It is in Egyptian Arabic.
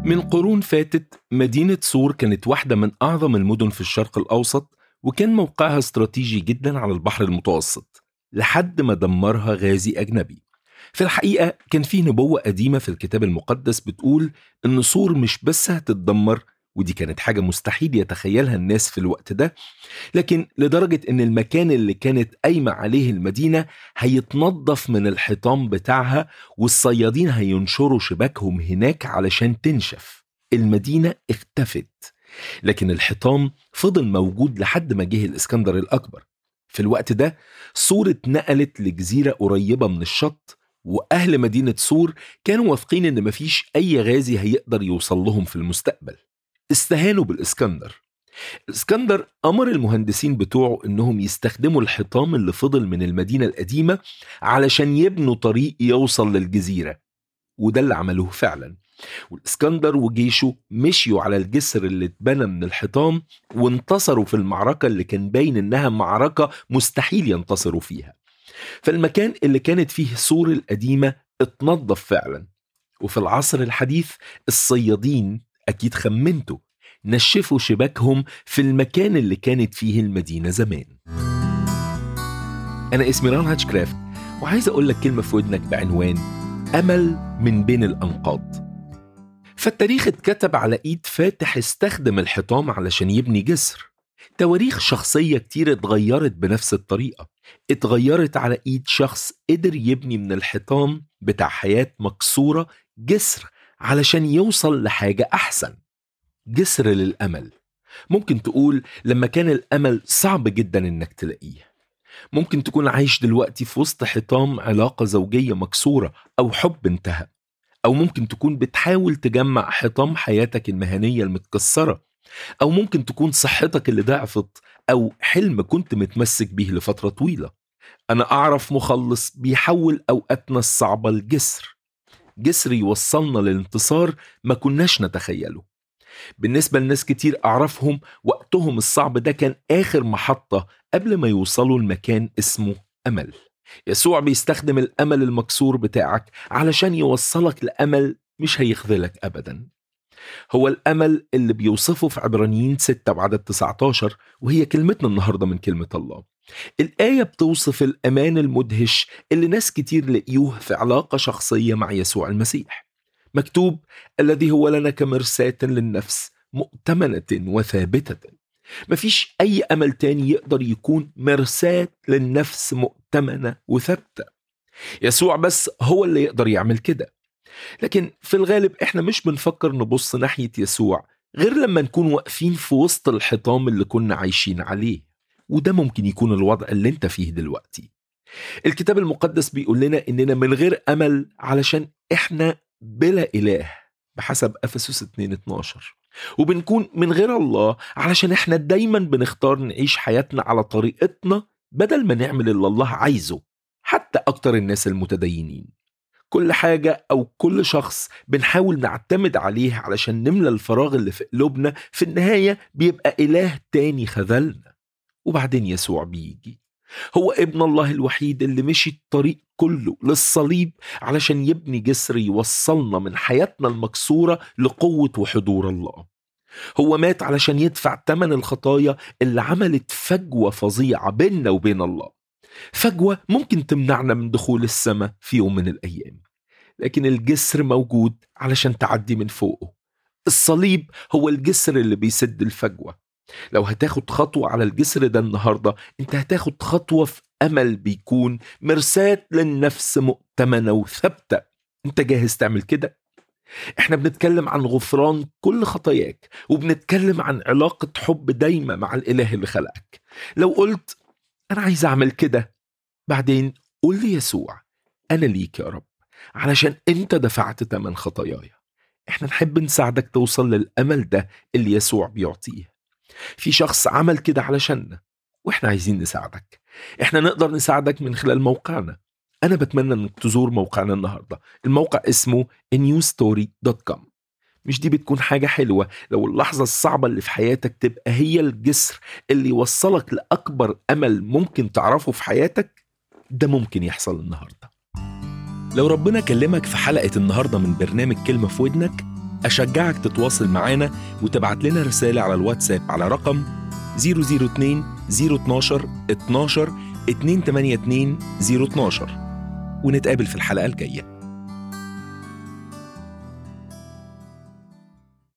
من قرون فاتت مدينة سور كانت واحدة من أعظم المدن في الشرق الأوسط وكان موقعها استراتيجي جدا على البحر المتوسط لحد ما دمرها غازي أجنبي في الحقيقة كان في نبوة قديمة في الكتاب المقدس بتقول إن سور مش بس هتتدمر ودي كانت حاجة مستحيل يتخيلها الناس في الوقت ده لكن لدرجة إن المكان اللي كانت قايمة عليه المدينة هيتنظف من الحيطان بتاعها والصيادين هينشروا شباكهم هناك علشان تنشف المدينة اختفت لكن الحيطان فضل موجود لحد ما جه الإسكندر الأكبر في الوقت ده سور اتنقلت لجزيرة قريبة من الشط وأهل مدينة سور كانوا واثقين إن مفيش أي غازي هيقدر يوصل لهم في المستقبل استهانوا بالإسكندر الإسكندر أمر المهندسين بتوعه إنهم يستخدموا الحطام اللي فضل من المدينة القديمة علشان يبنوا طريق يوصل للجزيرة وده اللي عملوه فعلا والإسكندر وجيشه مشيوا على الجسر اللي اتبنى من الحطام وانتصروا في المعركة اللي كان باين إنها معركة مستحيل ينتصروا فيها فالمكان اللي كانت فيه سور القديمة اتنظف فعلا وفي العصر الحديث الصيادين أكيد خمنتوا نشفوا شباكهم في المكان اللي كانت فيه المدينة زمان أنا اسمي ران هاتشكرافت وعايز أقول لك كلمة في ودنك بعنوان أمل من بين الأنقاض فالتاريخ اتكتب على إيد فاتح استخدم الحطام علشان يبني جسر تواريخ شخصية كتير اتغيرت بنفس الطريقة اتغيرت على إيد شخص قدر يبني من الحطام بتاع حياة مكسورة جسر علشان يوصل لحاجة أحسن جسر للأمل ممكن تقول لما كان الأمل صعب جدا إنك تلاقيه ممكن تكون عايش دلوقتي في وسط حطام علاقة زوجية مكسورة أو حب انتهى أو ممكن تكون بتحاول تجمع حطام حياتك المهنية المتكسرة أو ممكن تكون صحتك اللي ضعفت أو حلم كنت متمسك بيه لفترة طويلة أنا أعرف مخلص بيحول أوقاتنا الصعبة لجسر جسر يوصلنا للانتصار ما كناش نتخيله بالنسبة لناس كتير أعرفهم وقتهم الصعب ده كان آخر محطة قبل ما يوصلوا لمكان اسمه أمل يسوع بيستخدم الأمل المكسور بتاعك علشان يوصلك لأمل مش هيخذلك أبدا هو الأمل اللي بيوصفه في عبرانيين 6 بعدد 19 وهي كلمتنا النهاردة من كلمة الله الآية بتوصف الأمان المدهش اللي ناس كتير لقيوه في علاقة شخصية مع يسوع المسيح مكتوب الذي هو لنا كمرساة للنفس مؤتمنة وثابتة مفيش أي أمل تاني يقدر يكون مرساة للنفس مؤتمنة وثابتة يسوع بس هو اللي يقدر يعمل كده لكن في الغالب احنا مش بنفكر نبص ناحية يسوع غير لما نكون واقفين في وسط الحطام اللي كنا عايشين عليه وده ممكن يكون الوضع اللي انت فيه دلوقتي الكتاب المقدس بيقول لنا اننا من غير امل علشان احنا بلا اله بحسب افسس 2 12 وبنكون من غير الله علشان احنا دايما بنختار نعيش حياتنا على طريقتنا بدل ما نعمل اللي الله عايزه حتى اكتر الناس المتدينين كل حاجة أو كل شخص بنحاول نعتمد عليه علشان نملى الفراغ اللي في قلوبنا في النهاية بيبقى إله تاني خذلنا وبعدين يسوع بيجي هو ابن الله الوحيد اللي مشي الطريق كله للصليب علشان يبني جسر يوصلنا من حياتنا المكسورة لقوة وحضور الله هو مات علشان يدفع ثمن الخطايا اللي عملت فجوة فظيعة بيننا وبين الله فجوة ممكن تمنعنا من دخول السماء في يوم من الأيام لكن الجسر موجود علشان تعدي من فوقه الصليب هو الجسر اللي بيسد الفجوة لو هتاخد خطوة على الجسر ده النهاردة انت هتاخد خطوة في أمل بيكون مرساة للنفس مؤتمنة وثابتة انت جاهز تعمل كده؟ احنا بنتكلم عن غفران كل خطاياك وبنتكلم عن علاقة حب دايمة مع الإله اللي خلقك لو قلت أنا عايز أعمل كده بعدين قول لي يسوع أنا ليك يا رب علشان أنت دفعت تمن خطاياي احنا نحب نساعدك توصل للأمل ده اللي يسوع بيعطيه في شخص عمل كده علشاننا واحنا عايزين نساعدك احنا نقدر نساعدك من خلال موقعنا انا بتمنى انك تزور موقعنا النهارده الموقع اسمه newstory.com مش دي بتكون حاجة حلوة لو اللحظة الصعبة اللي في حياتك تبقى هي الجسر اللي يوصلك لأكبر أمل ممكن تعرفه في حياتك ده ممكن يحصل النهاردة لو ربنا كلمك في حلقة النهاردة من برنامج كلمة في ودنك أشجعك تتواصل معانا وتبعت لنا رسالة على الواتساب على رقم 002 012 12 282 012 ونتقابل في الحلقة الجاية